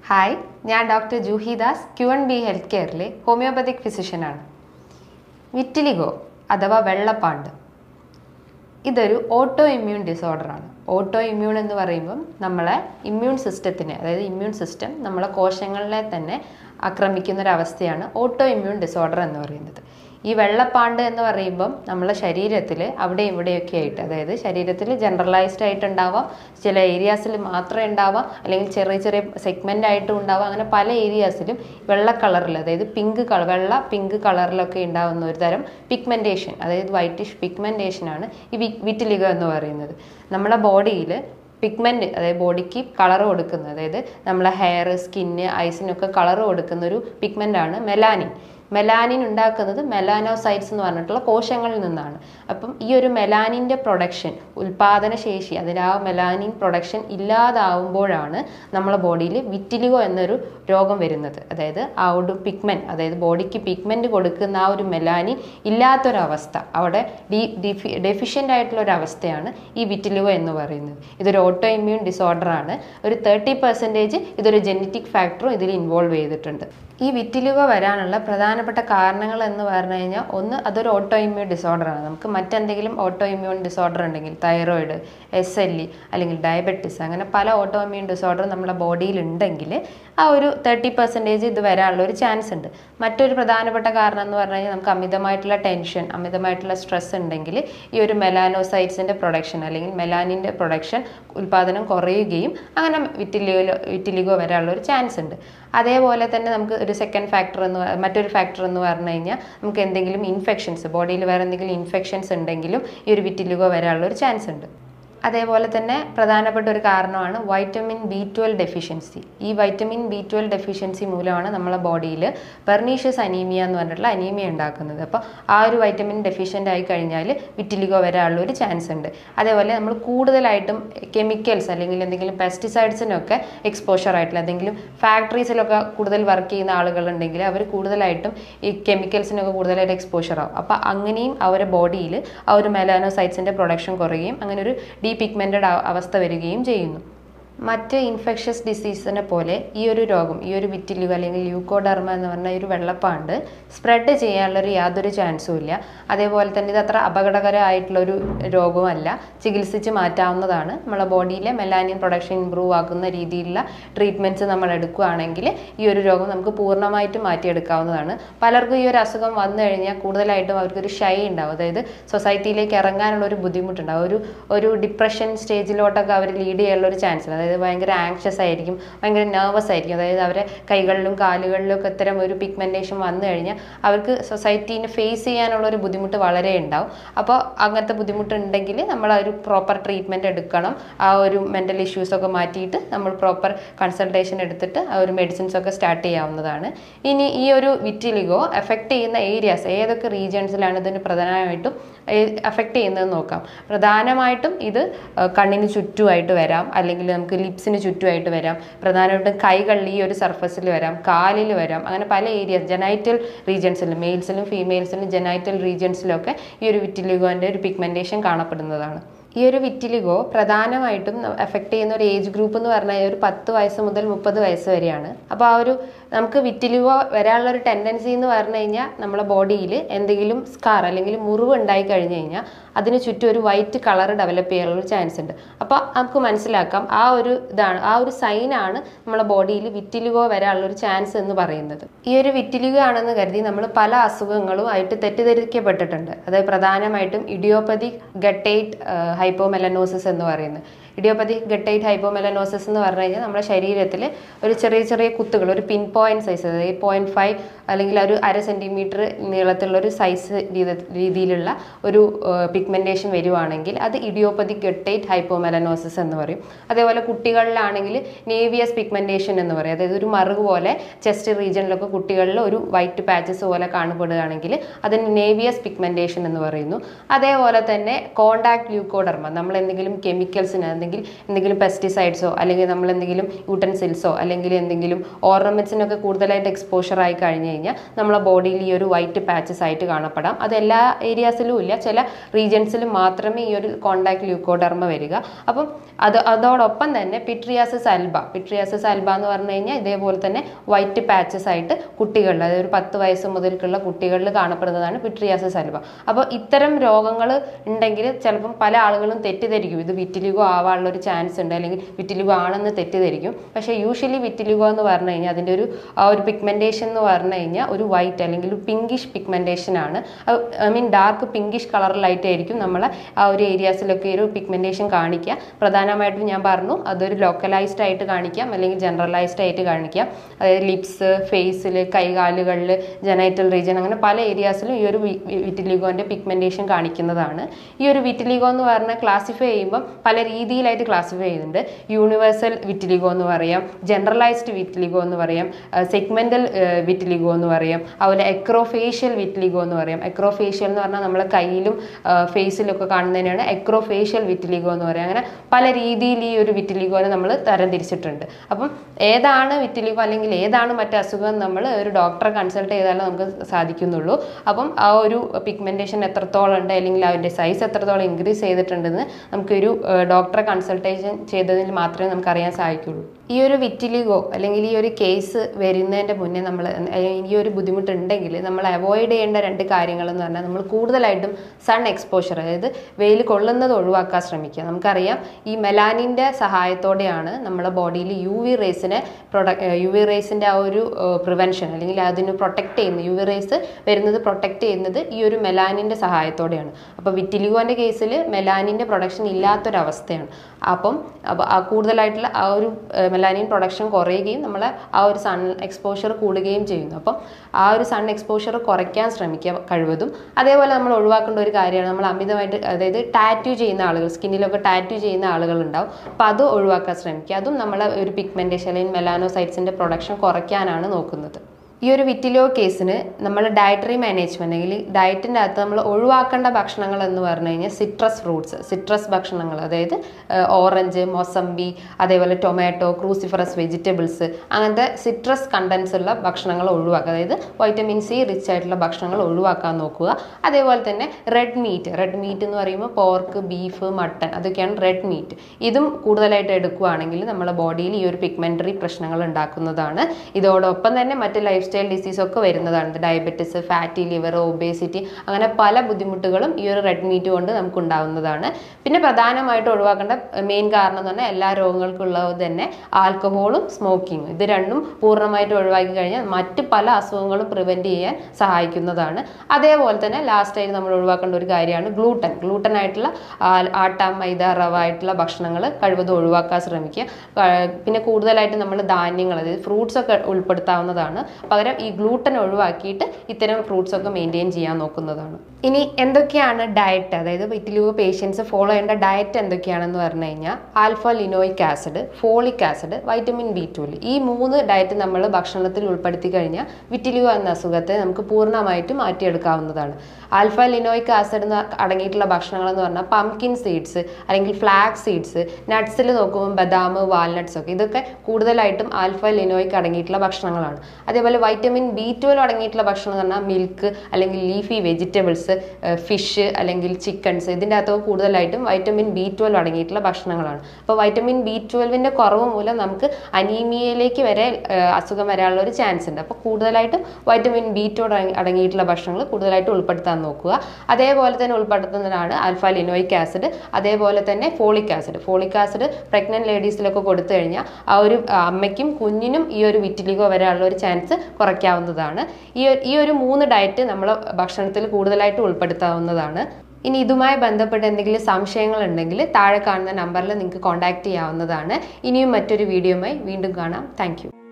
hi ഞാൻ doctor Juhi Das Q N B health കെയറിലെ homeopathic ഫിസിഷ്യനാണ് വിറ്റിലിഗോ അഥവാ വെള്ളപ്പാണ്ട് ഇതൊരു ഓട്ടോ ഇമ്മ്യൂൺ ഡിസോർഡറാണ് ഓട്ടോ ഇമ്മ്യൂൺ എന്ന് പറയുമ്പം നമ്മളെ ഇമ്മ്യൂൺ സിസ്റ്റത്തിനെ അതായത് ഇമ്മ്യൂൺ സിസ്റ്റം നമ്മളെ കോശങ്ങളിലെ തന്നെ ആക്രമിക്കുന്ന ഒരു അവസ്ഥയാണ് ഓട്ടോ ഇമ്മ്യൂൺ ഡിസോർഡർ എന്ന് പറയുന്നത് ഈ വെള്ളപ്പാണ്ട് എന്ന് പറയുമ്പം നമ്മളെ ശരീരത്തിൽ അവിടെ ഇവിടെയൊക്കെ ആയിട്ട് അതായത് ശരീരത്തിൽ ജനറലൈസ്ഡ് ആയിട്ട് ഉണ്ടാവാം ചില ഏരിയാസിൽ മാത്രമേ ഉണ്ടാവാം അല്ലെങ്കിൽ ചെറിയ ചെറിയ സെഗ്മെൻ്റ് ആയിട്ടും ഉണ്ടാവാം അങ്ങനെ പല ഏരിയാസിലും വെള്ള കളറിൽ അതായത് പിങ്ക് കളർ വെള്ള പിങ്ക് കളറിലൊക്കെ ഉണ്ടാവുന്ന ഒരു തരം പിഗ്മെൻറ്റേഷൻ അതായത് വൈറ്റിഷ് പിഗ്മെൻറ്റേഷൻ ആണ് ഈ വി വിറ്റിലിഗോ എന്ന് പറയുന്നത് നമ്മുടെ ബോഡിയിൽ പിഗ്മെൻറ്റ് അതായത് ബോഡിക്ക് കളർ കൊടുക്കുന്നത് അതായത് നമ്മളെ ഹെയർ സ്കിന്ന് ഐസിനൊക്കെ കളർ കൊടുക്കുന്ന ഒരു പിഗ്മെൻ്റ് ആണ് മെലാനിൻ മെലാനിൻ ഉണ്ടാക്കുന്നത് മെലാനോസൈറ്റ്സ് എന്ന് പറഞ്ഞിട്ടുള്ള കോശങ്ങളിൽ നിന്നാണ് അപ്പം ഈ ഒരു മെലാനിൻ്റെ പ്രൊഡക്ഷൻ ഉൽപാദന ശേഷി അതിൽ ആ മെലാനിൻ പ്രൊഡക്ഷൻ ഇല്ലാതാവുമ്പോഴാണ് നമ്മളെ ബോഡിയിൽ വിറ്റിലിഗോ എന്നൊരു രോഗം വരുന്നത് അതായത് ആ ഒരു പിഗ്മെൻറ്റ് അതായത് ബോഡിക്ക് പിഗ്മെൻറ്റ് കൊടുക്കുന്ന ആ ഒരു മെലാനിൻ ഇല്ലാത്തൊരവസ്ഥ അവിടെ ഡി ഡിഫി ഡെഫിഷ്യൻ്റ് ആയിട്ടുള്ള ഒരു അവസ്ഥയാണ് ഈ വിറ്റിലിഗോ എന്ന് പറയുന്നത് ഇതൊരു ഓട്ടോ ഇമ്മ്യൂൺ ഡിസോർഡറാണ് ഒരു തേർട്ടി പെർസെൻറ്റേജ് ഇതൊരു ജനറ്റിക് ഫാക്ടറും ഇതിൽ ഇൻവോൾവ് ചെയ്തിട്ടുണ്ട് ഈ വിറ്റിലിഗോ വരാനുള്ള പ്രധാനപ്പെട്ട കാരണങ്ങൾ എന്ന് പറഞ്ഞു കഴിഞ്ഞാൽ ഒന്ന് അതൊരു ഓട്ടോ ഇമ്മ്യൂൺ ഡിസോർഡറാണ് നമുക്ക് മറ്റെന്തെങ്കിലും ഓട്ടോ ഇമ്മ്യൂൺ ഡിസോർഡർ ഉണ്ടെങ്കിൽ തൈറോയിഡ് എസ് എൽ ഇ അല്ലെങ്കിൽ ഡയബറ്റിസ് അങ്ങനെ പല ഓട്ടോ ഇമ്മ്യൂൺ ഡിസോർഡർ നമ്മുടെ ബോഡിയിൽ ഉണ്ടെങ്കിൽ ആ ഒരു തേർട്ടി പെർസെൻറ്റേജ് ഇത് വരാനുള്ള ഒരു ചാൻസ് ഉണ്ട് മറ്റൊരു പ്രധാനപ്പെട്ട കാരണം എന്ന് പറഞ്ഞു കഴിഞ്ഞാൽ നമുക്ക് അമിതമായിട്ടുള്ള ടെൻഷൻ അമിതമായിട്ടുള്ള സ്ട്രെസ് ഉണ്ടെങ്കിൽ ഈ ഒരു മെലാനോസൈറ്റ്സിൻ്റെ പ്രൊഡക്ഷൻ അല്ലെങ്കിൽ മെലാനിൻ്റെ പ്രൊഡക്ഷൻ ഉൽപ്പാദനം കുറയുകയും അങ്ങനെ വിറ്റിലിഗോ വിറ്റിലിഗോ വരാനുള്ള ഒരു ചാൻസ് ഉണ്ട് അതേപോലെ തന്നെ നമുക്ക് ഒരു സെക്കൻഡ് ഫാക്ടർ എന്ന് പ- മറ്റൊരു ഫാക്ടർ എന്ന് പറഞ്ഞു കഴിഞ്ഞാൽ നമുക്ക് എന്തെങ്കിലും ഇൻഫെക്ഷൻസ് ബോഡിയിൽ വേറെ എന്തെങ്കിലും ഇൻഫെക്ഷൻസ് ഉണ്ടെങ്കിലും ഈ ഒരു വിറ്റിലിഗോ വരാനുള്ള ഒരു ചാൻസ് ഉണ്ട് അതേപോലെ തന്നെ പ്രധാനപ്പെട്ട ഒരു കാരണമാണ് വൈറ്റമിൻ ബി ട്വൽവ് ഡെഫിഷ്യൻസി ഈ വൈറ്റമിൻ ബി ട്വൽവ് ഡെഫിഷ്യൻസി മൂലമാണ് നമ്മളെ ബോഡിയിൽ പെർണീഷ്യസ് അനീമിയ എന്ന് പറഞ്ഞിട്ടുള്ള അനീമിയ ഉണ്ടാക്കുന്നത് അപ്പോൾ ആ ഒരു വൈറ്റമിൻ ഡെഫിഷ്യൻ്റ് ആയി കഴിഞ്ഞാൽ വിറ്റിലിഗോ വരാനുള്ള ഒരു ചാൻസ് ഉണ്ട് അതേപോലെ നമ്മൾ കൂടുതലായിട്ടും കെമിക്കൽസ് അല്ലെങ്കിൽ എന്തെങ്കിലും പെസ്റ്റിസൈഡ്സിനൊക്കെ എക്സ്പോഷർ ആയിട്ടുള്ള എന്തെങ്കിലും ഫാക്ടറീസിലൊക്കെ കൂടുതൽ വർക്ക് ചെയ്യുന്ന ആളുകളുണ്ടെങ്കിൽ അവർ കൂടുതലായിട്ടും ഈ കെമിക്കൽസിനൊക്കെ കൂടുതലായിട്ട് എക്സ്പോഷർ ആവും അപ്പോൾ അങ്ങനെയും അവരുടെ ബോഡിയിൽ ആ ഒരു മെലാനോസൈറ്റ്സിൻ്റെ പ്രൊഡക്ഷൻ കുറയുകയും അങ്ങനെ ഒരു ഡീപിഗ്മെൻറ്റഡ് അവസ്ഥ വരികയും ചെയ്യുന്നു മറ്റ് ഇൻഫെക്ഷസ് ഡിസീസിനെ പോലെ ഈ ഒരു രോഗം ഈ ഒരു വിറ്റിലിഗോ അല്ലെങ്കിൽ ല്യൂക്കോഡർമ എന്ന് പറഞ്ഞ ഈ ഒരു വെള്ളപ്പാണ്ട് സ്പ്രെഡ് ചെയ്യാനുള്ളൊരു യാതൊരു ചാൻസും ഇല്ല അതേപോലെ തന്നെ ഇത് അത്ര അപകടകരമായിട്ടുള്ള ഒരു രോഗമല്ല ചികിത്സിച്ച് മാറ്റാവുന്നതാണ് നമ്മളെ ബോഡിയിലെ മെലാനിൻ പ്രൊഡക്ഷൻ ഇമ്പ്രൂവ് ആക്കുന്ന രീതിയിലുള്ള ട്രീറ്റ്മെൻറ്റ്സ് നമ്മൾ എടുക്കുകയാണെങ്കിൽ ഈ ഒരു രോഗം നമുക്ക് പൂർണ്ണമായിട്ടും മാറ്റിയെടുക്കാവുന്നതാണ് പലർക്കും ഈ ഒരു അസുഖം വന്നു കഴിഞ്ഞാൽ കൂടുതലായിട്ടും അവർക്കൊരു ഷൈ ഉണ്ടാവും അതായത് സൊസൈറ്റിയിലേക്ക് ഇറങ്ങാനുള്ള ഒരു ബുദ്ധിമുട്ടുണ്ടാവും ഒരു ഒരു ഡിപ്രഷൻ സ്റ്റേജിലോട്ടൊക്കെ അവർ ലീഡ് ചെയ്യാനുള്ള ഒരു ചാൻസ് ഉണ്ട് അതായത് ഭയങ്കര ആങ്ഷ്യസ് ആയിരിക്കും ഭയങ്കര നെർവസ് ആയിരിക്കും അതായത് അവരെ കൈകളിലും കാലുകളിലും ഒക്കെ ഇത്തരം ഒരു പിഗ്മെൻറ്റേഷൻ വന്നു കഴിഞ്ഞാൽ അവർക്ക് സൊസൈറ്റീനെ ഫേസ് ചെയ്യാനുള്ള ഒരു ബുദ്ധിമുട്ട് വളരെ ഉണ്ടാവും അപ്പോൾ അങ്ങനത്തെ ബുദ്ധിമുട്ടുണ്ടെങ്കിൽ നമ്മൾ ആ ഒരു പ്രോപ്പർ ട്രീറ്റ്മെൻറ്റ് എടുക്കണം ആ ഒരു മെൻ്റൽ ഇഷ്യൂസൊക്കെ മാറ്റിയിട്ട് നമ്മൾ പ്രോപ്പർ കൺസൾട്ടേഷൻ എടുത്തിട്ട് ആ ഒരു മെഡിസിൻസ് ഒക്കെ സ്റ്റാർട്ട് ചെയ്യാവുന്നതാണ് ഇനി ഈ ഒരു വിറ്റിലിഗോ എഫക്റ്റ് ചെയ്യുന്ന ഏരിയാസ് ഏതൊക്കെ റീജിയൻസിലാണ് ഇതിന് പ്രധാനമായിട്ടും എഫക്റ്റ് ചെയ്യുന്നത് നോക്കാം പ്രധാനമായിട്ടും ഇത് ആ, കണ്ണിന് ചുറ്റുമായിട്ട് വരാം അല്ലെങ്കിൽ നമുക്ക് ലിപ്സിന് ചുറ്റുമായിട്ട് വരാം പ്രധാനമായിട്ടും കൈകളിൽ ഈ ഒരു സർഫസിൽ വരാം കാലിൽ വരാം അങ്ങനെ പല ഏരിയാസ് ജനൈറ്റൽ റീജിയൻസിലും മെയിൽസിലും ഫീമെയിൽസിലും ജനൈറ്റൽ റീജിയൻസിലൊക്കെ ഈ ഒരു വിറ്റിലിഗോൻ്റെ ഒരു പിഗ്മെൻറ്റേഷൻ കാണപ്പെടുന്നതാണ് ഈ ഒരു വിറ്റിലിഗോ പ്രധാനമായിട്ടും എഫക്റ്റ് ചെയ്യുന്ന ഒരു ഏജ് ഗ്രൂപ്പ് എന്ന് പറഞ്ഞാൽ ഒരു പത്ത് വയസ്സ് മുതൽ മുപ്പത് വയസ്സ് വരെയാണ് അപ്പോൾ ആ ഒരു നമുക്ക് വിറ്റിലിഗോ വരാനുള്ള ഒരു ടെൻഡൻസി എന്ന് പറഞ്ഞു കഴിഞ്ഞാൽ നമ്മളെ ബോഡിയിൽ എന്തെങ്കിലും സ്കാർ അല്ലെങ്കിൽ മുറിവ് ഉണ്ടായി കഴിഞ്ഞ് കഴിഞ്ഞാൽ അതിന് ചുറ്റും ഒരു വൈറ്റ് കളർ ഡെവലപ്പ് ചെയ്യാനുള്ള ഒരു ചാൻസ് ഉണ്ട് അപ്പോൾ നമുക്ക് മനസ്സിലാക്കാം ആ ഒരു ഇതാണ് ആ ഒരു സൈനാണ് നമ്മളെ ബോഡിയിൽ വിറ്റിലിഗോ വരാനുള്ള ഒരു ചാൻസ് എന്ന് പറയുന്നത് ഈ ഒരു വിറ്റിലിഗോ ആണെന്ന് കരുതി നമ്മൾ പല അസുഖങ്ങളും ആയിട്ട് തെറ്റിദ്ധരിക്കപ്പെട്ടിട്ടുണ്ട് അതായത് പ്രധാനമായിട്ടും ഇഡിയോപ്പതിക് ഗട്ടേറ്റ് ഹൈപ്പോമെലനോസിസ് എന്ന് പറയുന്നത് ഇഡിയോപ്പതിക് ഗട്ടൈറ്റ് ഹൈപ്പോമെലനോസിസ് എന്ന് പറഞ്ഞു കഴിഞ്ഞാൽ നമ്മുടെ ശരീരത്തിൽ ഒരു ചെറിയ ചെറിയ കുത്തുകൾ ഒരു പിൻ പോയിന്റ് സൈസ് അതായത് പോയിന്റ് ഫൈവ് അല്ലെങ്കിൽ ഒരു അര സെൻറ്റിമീറ്റർ നീളത്തിലുള്ള ഒരു സൈസ് രീതിയിലുള്ള ഒരു പിഗ്മെൻറ്റേഷൻ വരുവാണെങ്കിൽ അത് ഇഡിയോപ്പതിക് ഗട്ടൈറ്റ് ഹൈപ്പോമെലനോസിസ് എന്ന് പറയും അതേപോലെ കുട്ടികളിലാണെങ്കിൽ നേവിയസ് പിഗ്മെൻറ്റേഷൻ എന്ന് പറയും അതായത് ഒരു മറുക് പോലെ ചെസ്റ്റ് റീജിയനിലൊക്കെ കുട്ടികളിൽ ഒരു വൈറ്റ് പാച്ചസ് പോലെ കാണപ്പെടുകയാണെങ്കിൽ അതിന് നേവിയസ് പിഗ്മെൻറ്റേഷൻ എന്ന് പറയുന്നു അതേപോലെ തന്നെ കോണ്ടാക്ട് ല്യൂക്കോഡർമ നമ്മൾ എന്തെങ്കിലും കെമിക്കൽസിന് അല്ലെങ്കിൽ എന്തെങ്കിലും പെസ്റ്റിസൈഡ്സോ അല്ലെങ്കിൽ നമ്മൾ എന്തെങ്കിലും യൂട്ടൻസിൽസോ അല്ലെങ്കിൽ എന്തെങ്കിലും ഓർണമെന്റ്സിനൊക്കെ കൂടുതലായിട്ട് എക്സ്പോഷർ ആയി കഴിഞ്ഞ് കഴിഞ്ഞാൽ നമ്മളെ ബോഡിയിൽ ഈ ഒരു വൈറ്റ് പാച്ചസ് ആയിട്ട് കാണപ്പെടാം അത് എല്ലാ ഏരിയാസിലും ഇല്ല ചില റീജിയൻ റീജിയൻസിൽ മാത്രമേ ഈ ഒരു കോണ്ടാക്ട് ല്യൂക്കോഡർമ വരിക അപ്പം അത് അതോടൊപ്പം തന്നെ പിട്രിയാസിസ് അൽബ പിട്രിയാസിസ് അൽബ എന്ന് പറഞ്ഞു കഴിഞ്ഞാൽ ഇതേപോലെ തന്നെ വൈറ്റ് പാച്ചസ് ആയിട്ട് കുട്ടികളിൽ അതായത് ഒരു പത്ത് വയസ്സ് മുതൽക്കുള്ള കുട്ടികളിൽ കാണപ്പെടുന്നതാണ് പിട്രിയാസിസ് അൽബ അപ്പോൾ ഇത്തരം രോഗങ്ങൾ ഉണ്ടെങ്കിൽ ചിലപ്പം പല ആളുകളും തെറ്റിദ്ധരിക്കും ഇത് വിറ്റിലിഗോ ആവാനുള്ള ഒരു ചാൻസ് ഉണ്ട് അല്ലെങ്കിൽ വിറ്റിലിഗോ ആണെന്ന് തെറ്റിദ്ധരിക്കും പക്ഷേ യൂഷ്വലി വിറ്റിലിഗോ എന്ന് പറഞ്ഞു കഴിഞ്ഞാൽ അതിൻ്റെ ഒരു ആ ഒരു പിഗ്മെൻറ്റേഷൻ എന്ന് പറഞ്ഞു കഴിഞ്ഞാൽ ഒരു വൈറ്റ് അല്ലെങ്കിൽ ഒരു പിങ്കിഷ് പിഗ്മെൻറ്റേഷൻ ആണ് ഐ മീൻ ഡാർക്ക് പിങ്കിഷ് കളറിലായിട്ടായിരിക്കും നമ്മളെ ആ ഒരു ഏരിയാസിലൊക്കെ ഒരു പിഗ്മെൻറ്റേഷൻ കാണിക്കുക പ്രധാനമായിട്ടും ഞാൻ പറഞ്ഞു അതൊരു ലോക്കലൈസ്ഡ് ആയിട്ട് കാണിക്കാം അല്ലെങ്കിൽ ജനറലൈസ്ഡ് ആയിട്ട് കാണിക്കാം അതായത് ലിപ്സ് ഫേസിൽ കൈകാലുകളിൽ ജനൈറ്റൽ റീജിയൻ അങ്ങനെ പല ഏരിയാസിലും ഈ ഒരു വിറ്റിലിഗോൻ്റെ പിഗ്മെൻറ്റേഷൻ കാണിക്കുന്നതാണ് ഈ ഒരു വിറ്റിലിഗോ എന്ന് പറഞ്ഞാൽ ക്ലാസിഫൈ ചെയ്യുമ്പോൾ പല രീതിയിലായിട്ട് ക്ലാസിഫൈ ചെയ്യുന്നുണ്ട് യൂണിവേഴ്സൽ വിറ്റിലിഗോ എന്ന് പറയാം ജനറലൈസ്ഡ് വിറ്റിലിഗോ എന്ന് പറയാം സെഗ്മെന്റൽ വിറ്റിലിഗോ എന്ന് പറയാം അതുപോലെ എക്രോഫേഷ്യൽ വിറ്റിലിഗോ എന്ന് പറയാം എക്രോഫേഷ്യൽ എന്ന് പറഞ്ഞാൽ നമ്മളെ കയ്യിലും ഫേസിലും ഒക്കെ കാണുന്നതിനാണ് എക്രോഫേഷ്യൽ വിറ്റിലിഗോ എന്ന് പറയാം അങ്ങനെ പല രീതിയിൽ ഈ ഒരു വിറ്റിലിഗോനെ നമ്മൾ തരം തിരിച്ചിട്ടുണ്ട് അപ്പം ഏതാണ് വിറ്റിലിഗോ അല്ലെങ്കിൽ ഏതാണ് മറ്റു അസുഖം എന്ന് നമ്മൾ ഒരു ഡോക്ടറെ കൺസൾട്ട് ചെയ്താലേ നമുക്ക് സാധിക്കുന്നുള്ളൂ അപ്പം ആ ഒരു പിഗ്മെന്റേഷൻ എത്രത്തോളം ഉണ്ട് അല്ലെങ്കിൽ അതിൻ്റെ സൈസ് എത്രത്തോളം ഇൻക്രീസ് ചെയ്തിട്ടുണ്ടെന്ന് നമുക്കൊരു ഡോക്ടറെ കൺസൾട്ടേഷൻ ചെയ്തതിൽ മാത്രമേ നമുക്ക് അറിയാൻ സാധിക്കുള്ളൂ ഈ ഒരു വിറ്റിലിഗോ അല്ലെങ്കിൽ ഈ ഒരു കേസ് വരുന്നതിൻ്റെ മുന്നേ നമ്മൾ ഈ ഒരു ബുദ്ധിമുട്ടുണ്ടെങ്കിൽ നമ്മൾ അവോയ്ഡ് ചെയ്യേണ്ട രണ്ട് കാര്യങ്ങൾ എന്ന് പറഞ്ഞാൽ നമ്മൾ കൂടുതലായിട്ടും സൺ എക്സ്പോഷർ അതായത് വെയിൽ കൊള്ളുന്നത് ഒഴിവാക്കാൻ ശ്രമിക്കുക നമുക്കറിയാം ഈ മെലാനിൻ്റെ സഹായത്തോടെയാണ് നമ്മുടെ ബോഡിയിൽ യു വി റേസിനെ പ്രൊഡക്ട് യു വി റേസിൻ്റെ ആ ഒരു പ്രിവെൻഷൻ അല്ലെങ്കിൽ അതിന് പ്രൊട്ടക്റ്റ് ചെയ്യുന്നത് യു വി റേസ് വരുന്നത് പ്രൊട്ടക്റ്റ് ചെയ്യുന്നത് ഈ ഒരു മെലാനിൻ്റെ സഹായത്തോടെയാണ് അപ്പോൾ വിറ്റിലിഗോൻ്റെ കേസിൽ മെലാനിൻ്റെ പ്രൊഡക്ഷൻ ഇല്ലാത്തൊരവസ്ഥയാണ് അപ്പം അപ്പോൾ ആ കൂടുതലായിട്ടുള്ള ആ ഒരു മെലാനിൻ പ്രൊഡക്ഷൻ കുറയുകയും നമ്മളെ ആ ഒരു സൺ എക്സ്പോഷർ കൂടുകയും ചെയ്യുന്നു അപ്പം ആ ഒരു സൺ എക്സ്പോഷർ കുറയ്ക്കാൻ ശ്രമിക്കുക കഴിവതും അതേപോലെ നമ്മൾ ഒഴിവാക്കേണ്ട ഒരു കാര്യമാണ് നമ്മൾ അമിതമായിട്ട് അതായത് ടാറ്റു ചെയ്യുന്ന ആളുകൾ സ്കിന്നിലൊക്കെ ടാറ്റു ചെയ്യുന്ന ആളുകൾ ഉണ്ടാവും അപ്പോൾ അത് ഒഴിവാക്കാൻ ശ്രമിക്കുക അതും നമ്മളെ ഒരു പിഗ്മെൻറ്റേഷൻ അല്ലെങ്കിൽ മെലാനോസൈറ്റ്സിൻ്റെ പ്രൊഡക്ഷൻ കുറയ്ക്കാനാണ് നോക്കുന്നത് ഈ ഒരു വിറ്റിലോ കേസിന് നമ്മൾ ഡയറ്ററി മാനേജ്മെന്റ് അല്ലെങ്കിൽ ഡയറ്റിൻ്റെ അകത്ത് നമ്മൾ ഒഴിവാക്കേണ്ട ഭക്ഷണങ്ങൾ എന്ന് പറഞ്ഞു കഴിഞ്ഞാൽ സിട്രസ് ഫ്രൂട്ട്സ് സിട്രസ് ഭക്ഷണങ്ങൾ അതായത് ഓറഞ്ച് മൊസമ്പി അതേപോലെ ടൊമാറ്റോ ക്രൂസിഫറസ് വെജിറ്റബിൾസ് അങ്ങനത്തെ സിട്രസ് കണ്ടൻസ് ഉള്ള ഭക്ഷണങ്ങൾ ഒഴിവാക്കുക അതായത് വൈറ്റമിൻ സി റിച്ച് ആയിട്ടുള്ള ഭക്ഷണങ്ങൾ ഒഴിവാക്കാൻ നോക്കുക അതേപോലെ തന്നെ റെഡ് മീറ്റ് റെഡ് മീറ്റ് എന്ന് പറയുമ്പോൾ പോർക്ക് ബീഫ് മട്ടൺ അതൊക്കെയാണ് റെഡ് മീറ്റ് ഇതും കൂടുതലായിട്ട് എടുക്കുകയാണെങ്കിൽ നമ്മുടെ ബോഡിയിൽ ഈ ഒരു പിഗ്മെൻ്ററി പ്രശ്നങ്ങൾ ഉണ്ടാക്കുന്നതാണ് ഇതോടൊപ്പം തന്നെ മറ്റ് ലൈഫ് സ്റ്റൈൽ ഡിസീസ് ഒക്കെ വരുന്നതാണ് ഡയബറ്റിസ് ഫാറ്റി ലിവർ ഒബേസിറ്റി അങ്ങനെ പല ബുദ്ധിമുട്ടുകളും ഈ ഒരു റെഡ് മീറ്റ് കൊണ്ട് നമുക്ക് ഉണ്ടാവുന്നതാണ് പിന്നെ പ്രധാനമായിട്ട് ഒഴിവാക്കേണ്ട മെയിൻ കാരണം എന്ന് പറഞ്ഞാൽ എല്ലാ രോഗങ്ങൾക്കുള്ളത് തന്നെ ആൽക്കഹോളും സ്മോക്കിങ്ങും ഇത് രണ്ടും പൂർണ്ണമായിട്ട് ഒഴിവാക്കി കഴിഞ്ഞാൽ മറ്റ് പല അസുഖങ്ങളും പ്രിവെൻറ്റ് ചെയ്യാൻ സഹായിക്കുന്നതാണ് അതേപോലെ തന്നെ ലാസ്റ്റായിട്ട് നമ്മൾ ഒഴിവാക്കേണ്ട ഒരു കാര്യമാണ് ഗ്ലൂട്ടൻ ഗ്ലൂട്ടൻ ആയിട്ടുള്ള ആട്ട മൈദ റവ ആയിട്ടുള്ള ഭക്ഷണങ്ങൾ കഴിവതും ഒഴിവാക്കാൻ ശ്രമിക്കുക പിന്നെ കൂടുതലായിട്ട് നമ്മൾ ധാന്യങ്ങൾ അതായത് ഫ്രൂട്ട്സ് ഒക്കെ ഉൾപ്പെടുത്താവുന്നതാണ് പകരം ഈ ഗ്ലൂട്ടൻ ഒഴിവാക്കിയിട്ട് ഇത്തരം ഫ്രൂട്ട്സ് ഒക്കെ മെയിൻറ്റെയിൻ ചെയ്യാൻ നോക്കുന്നതാണ് ഇനി എന്തൊക്കെയാണ് ഡയറ്റ് അതായത് വിറ്റിലിവോ പേഷ്യൻസ് ഫോളോ ചെയ്യേണ്ട ഡയറ്റ് എന്തൊക്കെയാണെന്ന് പറഞ്ഞു കഴിഞ്ഞാൽ alpha linoleic acid folic acid vitamin B twelve ഈ മൂന്ന് ഡയറ്റ് നമ്മൾ ഭക്ഷണത്തിൽ ഉൾപ്പെടുത്തി കഴിഞ്ഞാൽ വിറ്റിലിവോ എന്ന അസുഖത്തെ നമുക്ക് പൂർണ്ണമായിട്ടും മാറ്റിയെടുക്കാവുന്നതാണ് ആൽഫ ലിനോയിക് ആസിഡ് എന്ന് അടങ്ങിയിട്ടുള്ള ഭക്ഷണങ്ങൾ എന്ന് പറഞ്ഞാൽ പംകിൻ സീഡ്സ് അല്ലെങ്കിൽ ഫ്ലാക്സ് സീഡ്സ് നട്ട്സിൽ നോക്കുമ്പോൾ ബദാം വാൽനട്ട്സ് ഒക്കെ ഇതൊക്കെ കൂടുതലായിട്ടും ആൽഫ ലിനോയിക് അടങ്ങിയിട്ടുള്ള ഭക്ഷണങ്ങളാണ് അതേപോലെ വൈറ്റമിൻ ബി ട്വൽവ് അടങ്ങിയിട്ടുള്ള ഭക്ഷണം എന്ന് പറഞ്ഞാൽ മിൽക്ക് അല്ലെങ്കിൽ ലീഫി വെജിറ്റബിൾസ് ഫിഷ് അല്ലെങ്കിൽ ചിക്കൻസ് ഇതിൻ്റെ അകത്തൊക്കെ കൂടുതലായിട്ടും വൈറ്റമിൻ ബി ട്വൽവ് അടങ്ങിയിട്ടുള്ള ഭക്ഷണങ്ങളാണ് അപ്പോൾ വൈറ്റമിൻ ബി ട്വൽവിൻ്റെ കുറവ് മൂലം നമുക്ക് അനീമിയയിലേക്ക് വരെ അസുഖം വരാനുള്ള ഒരു ചാൻസ് ഉണ്ട് അപ്പോൾ കൂടുതലായിട്ടും വൈറ്റമിൻ ബി ട്വൽവ് അടങ്ങിയിട്ടുള്ള ഭക്ഷണങ്ങൾ കൂടുതലായിട്ട് ഉൾപ്പെടുത്താൻ നോക്കുക അതേപോലെ തന്നെ ഉൾപ്പെടുത്തുന്നതാണ് ആൽഫ ലിനോയിക് ആസിഡ് അതേപോലെ തന്നെ folic acid folic acid pregnant ലേഡീസിലൊക്കെ കൊടുത്തു കഴിഞ്ഞാൽ ആ ഒരു അമ്മയ്ക്കും കുഞ്ഞിനും ഈ ഒരു വിറ്റിലിഗോ വരാനുള്ള ഒരു ചാൻസ് കുറയ്ക്കാവുന്നതാണ് ഈ ഈ ഒരു മൂന്ന് ഡയറ്റ് നമ്മൾ ഭക്ഷണത്തിൽ കൂടുതലായിട്ട് ഉൾപ്പെടുത്താവുന്നതാണ് ഇനി ഇതുമായി ബന്ധപ്പെട്ട് എന്തെങ്കിലും സംശയങ്ങൾ ഉണ്ടെങ്കിൽ താഴെ കാണുന്ന നമ്പറിൽ നിങ്ങൾക്ക് കോൺടാക്റ്റ് ചെയ്യാവുന്നതാണ് ഇനിയും മറ്റൊരു വീഡിയോയുമായി വീണ്ടും കാണാം താങ്ക്